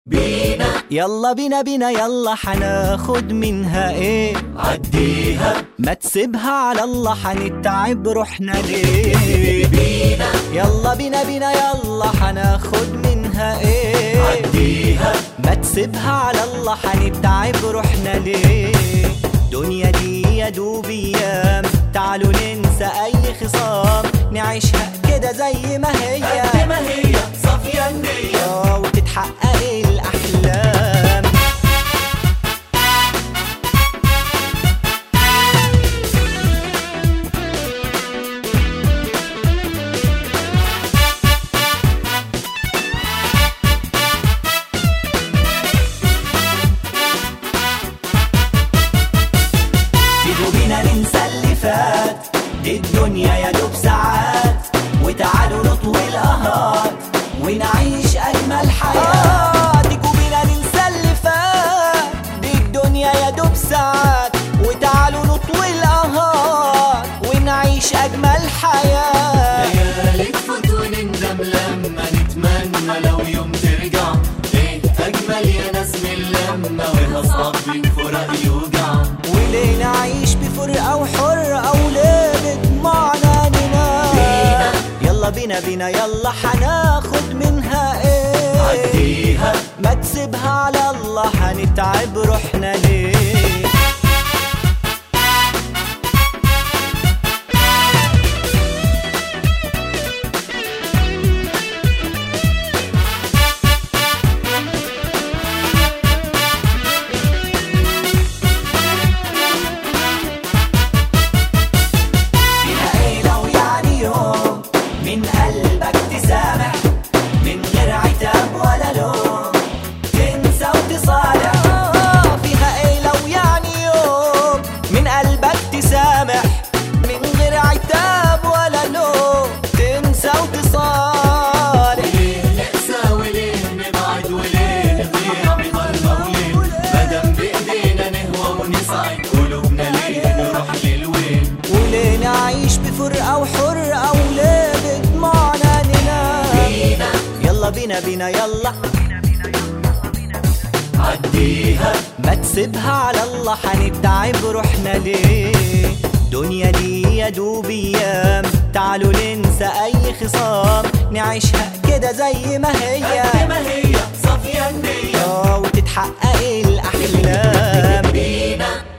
بينا يلا بينا بينا يلا حناخد منها ايه عديها ما تسيبها على الله حنتعب روحنا ليه بينا يلا بينا بينا يلا حناخد منها ايه عديها ما تسيبها على الله حنتعب روحنا ليه دنيا دي يا دوب ايام تعالوا ننسى اي خصام نعيشها كده زي ما هي قد ما هي صافية النية آه، وتتحقق الاحلام تيجوا بينا ننسى اللي فات دي الدنيا يا دوب ساعات وتعالوا نطوي القهات ونعيش اجمل حياه تيجوا بينا ننسى اللي فات دي الدنيا يا دوب ساعات وتعالوا نطوي القهات ونعيش اجمل حياه ليالي تفوت ونندم لما نتمنى لو يوم ترجع ايه اجمل يا ناس من اللمة وهصطاد بين فراق يوجع وليه نعيش بفرقة وحرقة وليه بطمعنا ننام يلا بينا بينا يلا حناخد منها ايه عديها ما تسيبها على الله حنتعب روحنا ليه فيها ايه لو يعني يوم من قلبك تسامح من غير عتاب ولا لوم تنسى وتصالح آه، فيها ايه لو يعني يوم من قلبك تسامح من غير عتاب ولا لوم تنسى وتصالح ليه نقسى وليه نبعد وليه نضيع بضلمة وليه مادام بإيدينا نهوى ونسعد قلوبنا ليه نروح للوين وليه نعيش بفرقة وحرقة وليه بطمعنا ننام بينا يلا بينا بينا يلا عديها ما تسيبها على الله حنتعب روحنا ليه دنيا دي يا دوب ايام تعالوا ننسى اي خصام نعيشها كده زي ما هي قد ما هي صافية النية آه، وتتحقق الاحلام بينا